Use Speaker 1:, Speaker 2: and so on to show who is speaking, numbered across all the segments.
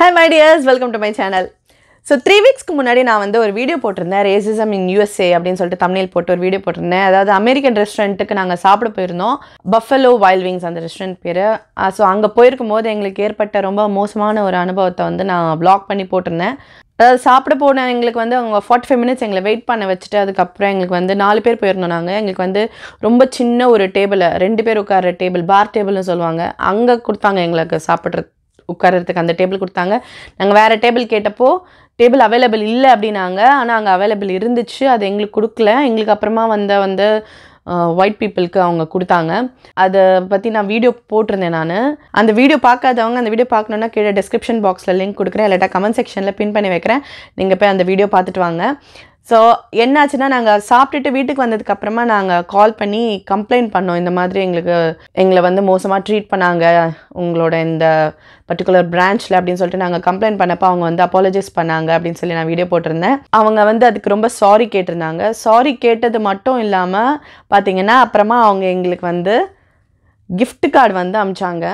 Speaker 1: hi my dears welcome to my channel so three வீக்ஸ்க்கு முன்னாடி நான் வந்து ஒரு வீடியோ போட்டிருந்தேன் ரேசிசம் இன் யூஎஸ்ஏ அப்படின்னு சொல்லிட்டு தமிழில் போட்டு ஒரு வீடியோ போட்டிருந்தேன் அதாவது அமெரிக்கன் ரெஸ்டாரண்ட்டுக்கு நாங்கள் சாப்பிட போயிருந்தோம் பஃபலோ வைல்ட் விங்ஸ் அந்த ரெஸ்டாரண்ட் பேர் ஸோ அங்கே போயிருக்கும் போது எங்களுக்கு ஏற்பட்ட ரொம்ப மோசமான ஒரு அனுபவத்தை வந்து நான் வ்ளாக் பண்ணி போட்டிருந்தேன் அதாவது சாப்பிட போன எங்களுக்கு வந்து அவங்க ஃபார்ட்டி ஃபைவ் மினிட்ஸ் எங்களை வெயிட் பண்ண வச்சுட்டு அதுக்கப்புறம் எங்களுக்கு வந்து நாலு பேர் போயிருந்தோம் நாங்கள் எங்களுக்கு வந்து ரொம்ப சின்ன ஒரு டேபிளை ரெண்டு பேர் உட்கார டேபிள் பார் டேபிள்னு சொல்லுவாங்க அங்கே கொடுத்தாங்க எங்களுக்கு சாப்பிட்றது உட்காரத்துக்கு அந்த டேபிள் கொடுத்தாங்க நாங்கள் வேறு டேபிள் கேட்டப்போ டேபிள் அவைலபிள் இல்லை அப்படின்னாங்க ஆனால் அங்கே அவைலபிள் இருந்துச்சு அது எங்களுக்கு கொடுக்கல எங்களுக்கு அப்புறமா வந்த வந்து ஒயிட் பீப்புளுக்கு அவங்க கொடுத்தாங்க அதை பற்றி நான் வீடியோ போட்டிருந்தேன் நான் அந்த வீடியோ பார்க்காதவங்க அந்த வீடியோ பார்க்கணுன்னா கீழே டிஸ்கிரிப்ஷன் பாக்ஸில் லிங்க் கொடுக்குறேன் இல்லாட்டா கமெண்ட் செக்ஷனில் பின் பண்ணி வைக்கிறேன் நீங்கள் போய் அந்த வீடியோ பார்த்துட்டு வாங்க ஸோ என்னாச்சுன்னா நாங்கள் சாப்பிட்டுட்டு வீட்டுக்கு வந்ததுக்கப்புறமா நாங்கள் கால் பண்ணி கம்ப்ளைண்ட் பண்ணோம் இந்த மாதிரி எங்களுக்கு எங்களை வந்து மோசமாக ட்ரீட் பண்ணாங்க உங்களோட இந்த பர்டிகுலர் பிரான்ச்சில் அப்படின்னு சொல்லிட்டு நாங்கள் கம்ப்ளைண்ட் பண்ணப்போ அவங்க வந்து அப்பாலஜைஸ் பண்ணாங்க அப்படின்னு சொல்லி நான் வீடியோ போட்டிருந்தேன் அவங்க வந்து அதுக்கு ரொம்ப சாரி கேட்டிருந்தாங்க சாரி கேட்டது மட்டும் இல்லாமல் பார்த்தீங்கன்னா அப்புறமா அவங்க எங்களுக்கு வந்து gift கார்டு வந்து அமிச்சாங்க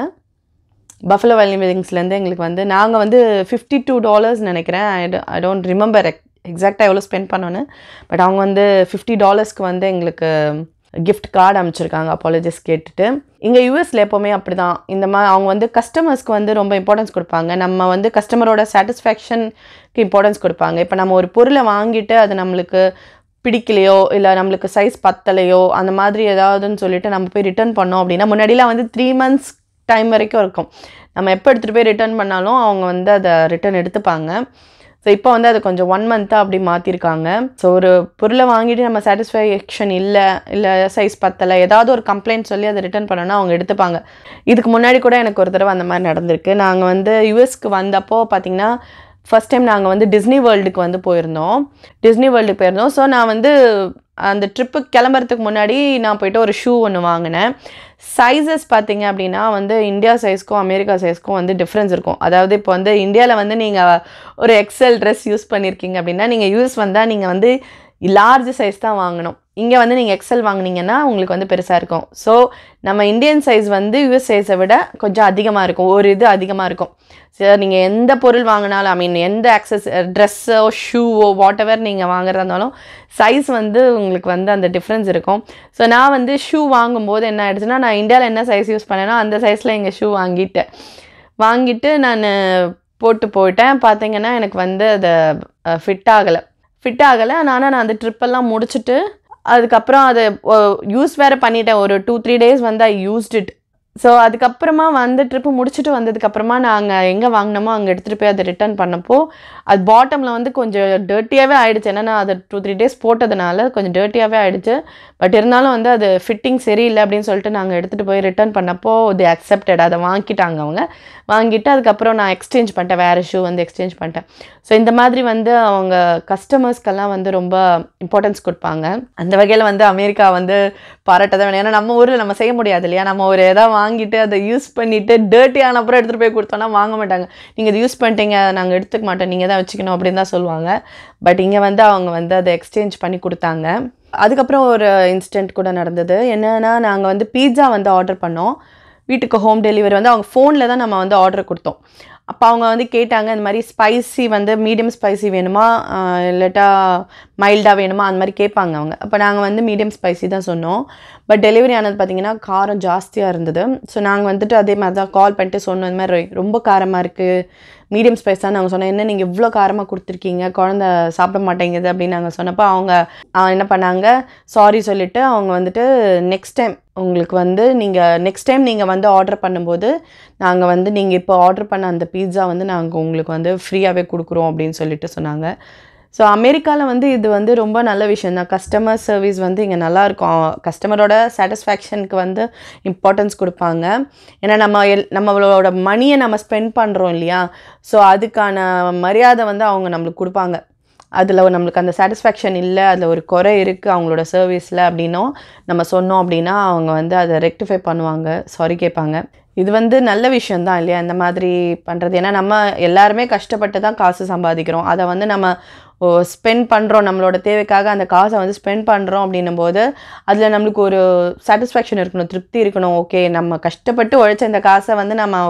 Speaker 1: பஃபலோ வேலி வில்லிங்ஸ்லேருந்து எங்களுக்கு வந்து நாங்கள் வந்து ஃபிஃப்டி டூ டாலர்ஸ் நினைக்கிறேன் ஐ ஐ டோன்ட் ரிமெம்பர் எக்ஸாக்டாக எவ்வளோ ஸ்பெண்ட் பண்ணோன்னு பட் அவங்க வந்து ஃபிஃப்டி டாலர்ஸ்க்கு வந்து எங்களுக்கு gift கார்டு அமைச்சிருக்காங்க அப்பாலஜிஸ் கேட்டுட்டு இங்கே யூஎஸில் எப்போவுமே அப்படி தான் இந்த மாதிரி அவங்க வந்து கஸ்டமர்ஸ்க்கு வந்து ரொம்ப இம்பார்ட்டன்ஸ் கொடுப்பாங்க நம்ம வந்து கஸ்டமரோட சாட்டிஸ்ஃபேக்ஷனுக்கு இம்பார்ட்டன்ஸ் கொடுப்பாங்க இப்போ நம்ம ஒரு பொருளை வாங்கிட்டு அது நம்மளுக்கு பிடிக்கலையோ இல்லை நம்மளுக்கு சைஸ் பத்தலையோ அந்த மாதிரி ஏதாவதுன்னு சொல்லிட்டு நம்ம போய் ரிட்டர்ன் பண்ணோம் அப்படின்னா முன்னாடிலாம் வந்து த்ரீ மந்த்ஸ் டைம் வரைக்கும் இருக்கும் நம்ம எப்போ எடுத்துகிட்டு போய் ரிட்டர்ன் பண்ணாலும் அவங்க வந்து அதை ரிட்டர்ன் எடுத்துப்பாங்க ஸோ இப்போ வந்து அதை கொஞ்சம் ஒன் மந்த்தாக அப்படி மாற்றிருக்காங்க ஸோ ஒரு பொருளை வாங்கிட்டு நம்ம சாட்டிஸ்ஃபேக்ஷன் இல்லை இல்லை சைஸ் பத்தலை ஏதாவது ஒரு கம்ப்ளைண்ட் சொல்லி அதை ரிட்டர்ன் பண்ணோன்னா அவங்க எடுத்துப்பாங்க இதுக்கு முன்னாடி கூட எனக்கு ஒரு தடவை அந்த மாதிரி நடந்திருக்கு நாங்கள் வந்து யூஎஸ்க்கு வந்தப்போ பார்த்தீங்கன்னா ஃபஸ்ட் டைம் நாங்கள் வந்து டிஸ்னி வேர்ல்டுக்கு வந்து போயிருந்தோம் டிஸ்னி வேர்ல்டுக்கு போயிருந்தோம் ஸோ நான் வந்து அந்த ட்ரிப்புக்கு கிளம்புறதுக்கு முன்னாடி நான் போயிட்டு ஒரு ஷூ ஒன்று வாங்கினேன் சைஸஸ் பார்த்தீங்க அப்படின்னா வந்து இந்தியா சைஸ்க்கும் அமெரிக்கா சைஸ்க்கும் வந்து டிஃப்ரென்ஸ் இருக்கும் அதாவது இப்போ வந்து இந்தியாவில் வந்து நீங்கள் ஒரு எக்ஸல் ட்ரெஸ் யூஸ் பண்ணியிருக்கீங்க அப்படின்னா நீங்கள் யூஸ் வந்தால் நீங்கள் வந்து லார்ஜ் சைஸ் தான் வாங்கணும் இங்கே வந்து நீங்கள் எக்ஸல் வாங்கினீங்கன்னா உங்களுக்கு வந்து பெருசாக இருக்கும் ஸோ நம்ம இந்தியன் சைஸ் வந்து யூஎஸ் சைஸை விட கொஞ்சம் அதிகமாக இருக்கும் ஒரு இது அதிகமாக இருக்கும் சரி நீங்கள் எந்த பொருள் வாங்கினாலும் ஐ மீன் எந்த ஆக்சஸ் ட்ரெஸ்ஸோ ஷூவோ வாட் எவர் நீங்கள் வாங்குறதா இருந்தாலும் சைஸ் வந்து உங்களுக்கு வந்து அந்த டிஃப்ரென்ஸ் இருக்கும் ஸோ நான் வந்து ஷூ வாங்கும்போது என்ன ஆயிடுச்சுன்னா நான் இந்தியாவில் என்ன சைஸ் யூஸ் பண்ணேனோ அந்த சைஸில் எங்கள் ஷூ வாங்கிட்டேன் வாங்கிட்டு நான் போட்டு போயிட்டேன் பார்த்தீங்கன்னா எனக்கு வந்து அதை ஃபிட் ஆகலை ஃபிட் ஆகலை ஆனால் நான் அந்த ட்ரிப்பெல்லாம் முடிச்சுட்டு அதுக்கப்புறம் அதை யூஸ் வேறு பண்ணிட்டேன் ஒரு டூ த்ரீ டேஸ் வந்து ஐ யூஸ்ட் இட் ஸோ அதுக்கப்புறமா வந்து ட்ரிப்பு முடிச்சுட்டு வந்ததுக்கப்புறமா நாங்கள் எங்கே வாங்கினோமோ அங்கே எடுத்துகிட்டு போய் அதை ரிட்டர்ன் பண்ணப்போ அது பாட்டமில் வந்து கொஞ்சம் டர்ட்டியாகவே ஆயிடுச்சு ஏன்னா நான் அதை டூ த்ரீ டேஸ் போட்டதுனால கொஞ்சம் டர்ட்டியாகவே ஆயிடுச்சு பட் இருந்தாலும் வந்து அது ஃபிட்டிங் சரியில்லை அப்படின்னு சொல்லிட்டு நாங்கள் எடுத்துகிட்டு போய் ரிட்டர்ன் பண்ணப்போ இது அக்செப்டட் அதை வாங்கிட்டாங்க அவங்க வாங்கிட்டு அதுக்கப்புறம் நான் எக்ஸ்சேஞ்ச் பண்ணிட்டேன் வேறு ஷூ வந்து எக்ஸ்சேஞ்ச் பண்ணிட்டேன் ஸோ இந்த மாதிரி வந்து அவங்க கஸ்டமர்ஸ்க்கெல்லாம் வந்து ரொம்ப இம்பார்ட்டன்ஸ் கொடுப்பாங்க அந்த வகையில் வந்து அமெரிக்கா வந்து பாராட்ட தான் வேணும் ஏன்னா நம்ம ஊரில் நம்ம செய்ய முடியாது இல்லையா நம்ம ஒரு எதாவது வாங்கிட்டு அதை யூஸ் பண்ணிவிட்டு டேர்ட்டி ஆன அப்புறம் எடுத்துகிட்டு போய் கொடுத்தோன்னா வாங்க மாட்டாங்க நீங்கள் இது யூஸ் பண்ணிட்டீங்க நாங்கள் எடுத்துக்க மாட்டோம் நீங்கள் தான் வச்சுக்கணும் அப்படின்னு தான் சொல்லுவாங்க பட் இங்கே வந்து அவங்க வந்து அதை எக்ஸ்சேஞ்ச் பண்ணி கொடுத்தாங்க அதுக்கப்புறம் ஒரு இன்சிடெண்ட் கூட நடந்தது என்னென்னா நாங்கள் வந்து பீட்சா வந்து ஆர்டர் பண்ணோம் வீட்டுக்கு ஹோம் டெலிவரி வந்து அவங்க ஃபோனில் தான் நம்ம வந்து ஆர்டர் கொடுத்தோம் அப்போ அவங்க வந்து கேட்டாங்க இந்த மாதிரி ஸ்பைசி வந்து மீடியம் ஸ்பைசி வேணுமா இல்லாட்டா மைல்டாக வேணுமா அந்த மாதிரி கேட்பாங்க அவங்க அப்போ நாங்கள் வந்து மீடியம் ஸ்பைசி தான் சொன்னோம் பட் டெலிவரி ஆனது பார்த்திங்கன்னா காரம் ஜாஸ்தியாக இருந்தது ஸோ நாங்கள் வந்துட்டு அதே மாதிரி தான் கால் பண்ணிட்டு சொன்னோம் இந்த மாதிரி ரொம்ப காரமாக இருக்குது மீடியம் ஸ்பைஸ் தான் நாங்கள் சொன்னோம் என்ன நீங்கள் இவ்வளோ காரமாக கொடுத்துருக்கீங்க குழந்த சாப்பிட மாட்டேங்குது அப்படின்னு நாங்கள் சொன்னப்போ அவங்க என்ன பண்ணாங்க சாரி சொல்லிவிட்டு அவங்க வந்துட்டு நெக்ஸ்ட் டைம் உங்களுக்கு வந்து நீங்கள் நெக்ஸ்ட் டைம் நீங்கள் வந்து ஆர்டர் பண்ணும்போது நாங்கள் வந்து நீங்கள் இப்போ ஆர்டர் பண்ண அந்த பீட்சா வந்து நாங்கள் உங்களுக்கு வந்து ஃப்ரீயாகவே கொடுக்குறோம் அப்படின்னு சொல்லிட்டு சொன்னாங்க ஸோ அமெரிக்காவில் வந்து இது வந்து ரொம்ப நல்ல விஷயம் தான் கஸ்டமர் சர்வீஸ் வந்து இங்கே நல்லாயிருக்கும் கஸ்டமரோட சாட்டிஸ்ஃபேக்ஷனுக்கு வந்து இம்பார்ட்டன்ஸ் கொடுப்பாங்க ஏன்னா நம்ம எல் நம்மளோட மணியை நம்ம ஸ்பெண்ட் பண்ணுறோம் இல்லையா ஸோ அதுக்கான மரியாதை வந்து அவங்க நம்மளுக்கு கொடுப்பாங்க அதில் நம்மளுக்கு அந்த சாட்டிஸ்ஃபேக்ஷன் இல்லை அதில் ஒரு குறை இருக்குது அவங்களோட சர்வீஸில் அப்படின்னும் நம்ம சொன்னோம் அப்படின்னா அவங்க வந்து அதை ரெக்டிஃபை பண்ணுவாங்க சாரி கேட்பாங்க இது வந்து நல்ல விஷயந்தான் இல்லையா இந்த மாதிரி பண்ணுறது ஏன்னா நம்ம எல்லாருமே கஷ்டப்பட்டு தான் காசு சம்பாதிக்கிறோம் அதை வந்து நம்ம ஸ்பெண்ட் பண்ணுறோம் நம்மளோட தேவைக்காக அந்த காசை வந்து ஸ்பெண்ட் பண்ணுறோம் அப்படின்னும் போது அதில் நம்மளுக்கு ஒரு சாட்டிஸ்ஃபேக்ஷன் இருக்கணும் திருப்தி இருக்கணும் ஓகே நம்ம கஷ்டப்பட்டு உழைச்ச இந்த காசை வந்து நம்ம ஒரு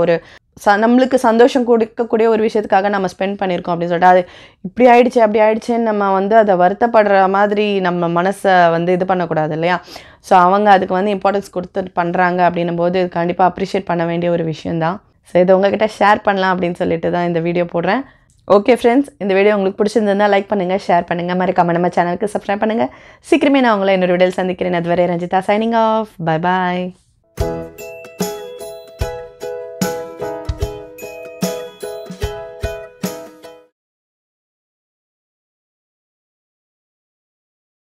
Speaker 1: ச நம்மளுக்கு சந்தோஷம் கொடுக்கக்கூடிய ஒரு விஷயத்துக்காக நம்ம ஸ்பெண்ட் பண்ணியிருக்கோம் அப்படின்னு சொல்லிட்டு அது இப்படி ஆயிடுச்சு அப்படி ஆயிடுச்சுன்னு நம்ம வந்து அதை வருத்தப்படுற மாதிரி நம்ம மனசை வந்து இது பண்ணக்கூடாது இல்லையா ஸோ அவங்க அதுக்கு வந்து இம்பார்ட்டன்ஸ் கொடுத்து பண்ணுறாங்க அப்படின்னும் போது கண்டிப்பாக அப்ரிஷியேட் பண்ண வேண்டிய ஒரு விஷயந்தான் ஸோ இதை உங்ககிட்ட ஷேர் பண்ணலாம் அப்படின்னு சொல்லிட்டு தான் இந்த வீடியோ போடுறேன் ஓகே ஃப்ரெண்ட்ஸ் இந்த வீடியோ உங்களுக்கு பிடிச்சிருந்ததுன்னா லைக் பண்ணுங்கள் ஷேர் பண்ணுங்கள் மறக்காம நம்ம சேனலுக்கு சப்ஸ்கிரைப் பண்ணுங்கள் சீக்கிரமே நான் உங்களை இன்னொரு வீடியோவில் சந்திக்கிறேன் அதுவரை ரஞ்சிதா சைனிங் ஆஃப் பை பாய்